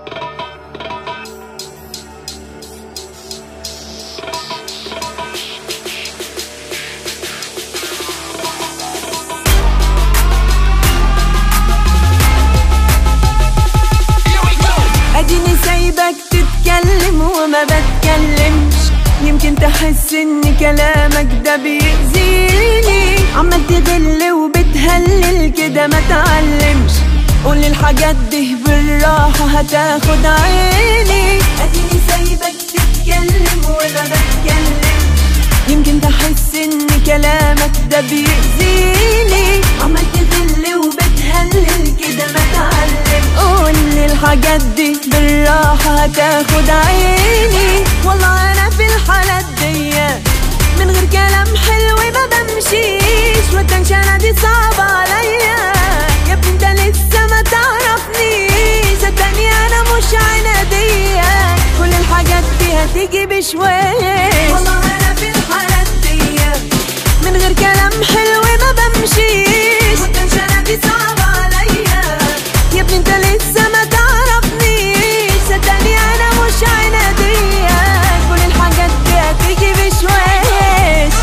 اديني سايبك تتكلم وما بتكلمش يمكن تحس ان كلامك ده بيأذيني عمال تغل وبتهلل كده ما تعلمش قول الحاجات دي بالراحة هتاخد عيني اديني سايبك تتكلم وما بتكلمش يمكن تحس ان كلامك ده بيأذيني عمال تغل وبتهلل كده ما تعلم قول الحاجات دي بالراحة هتاخد عيني والله انا في الحالات دي من غير كلام حلو ما بمشيش والتنشنة دي صعبة عليا يا ابني انت لسه ما تعرفنيش صدقني انا مش عنادية كل الحاجات دي هتيجي بشويش والله انا في الحالات دي من غير كلام حلو ما بمشيش والتنشنة دي صعبة عليا يا ابني انت لسه ما تعرفنيش صدقني انا مش عنادية كل الحاجات دي هتيجي بشويش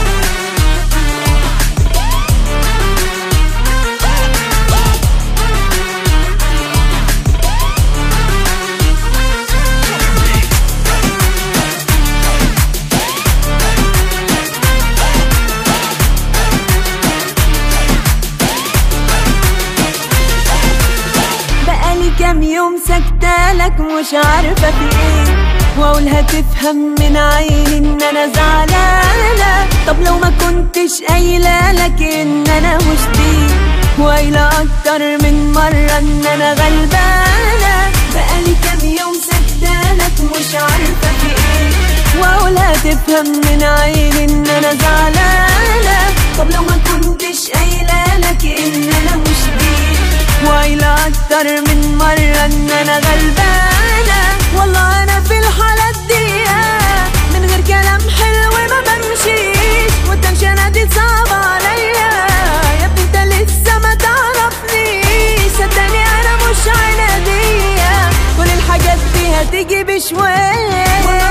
بقالي كام يوم سكتالك مش عارفة في ايه واقول هتفهم من عيني ان انا زعلانة طب لو ما كنتش قايلة لك ان انا مش دي وقايلة اكتر من مرة ان انا غلبانة بقالي كام يوم سكتالك مش عارفة في ايه واقول هتفهم من عيني ان انا زعلانة طب لو ما كنتش قايلة لك ان انا مش دي وايلة أكتر من مرة إن أنا غلبانة والله أنا في الحالات دي من غير كلام حلو ما بمشيش والتنشنة دي صعبة عليا يا ابني أنت لسه ما تعرفنيش صدقني أنا مش عنادية كل الحاجات دي هتيجي بشويش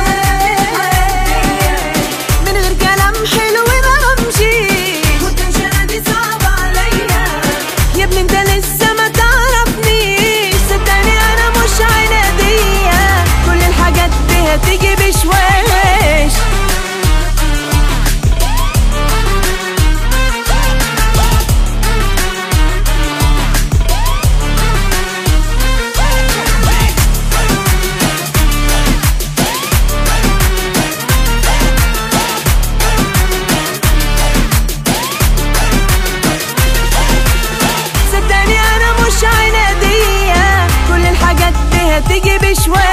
من غير كلام حلو ما بمشيش والتنشنة دي صعبة عليا يا ابني انت لسه ما تعرفنيش صدقني انا مش عنادية كل الحاجات دي هتيجي بشويش صدقني انا مش عنادية كل الحاجات دي هتيجي بشويش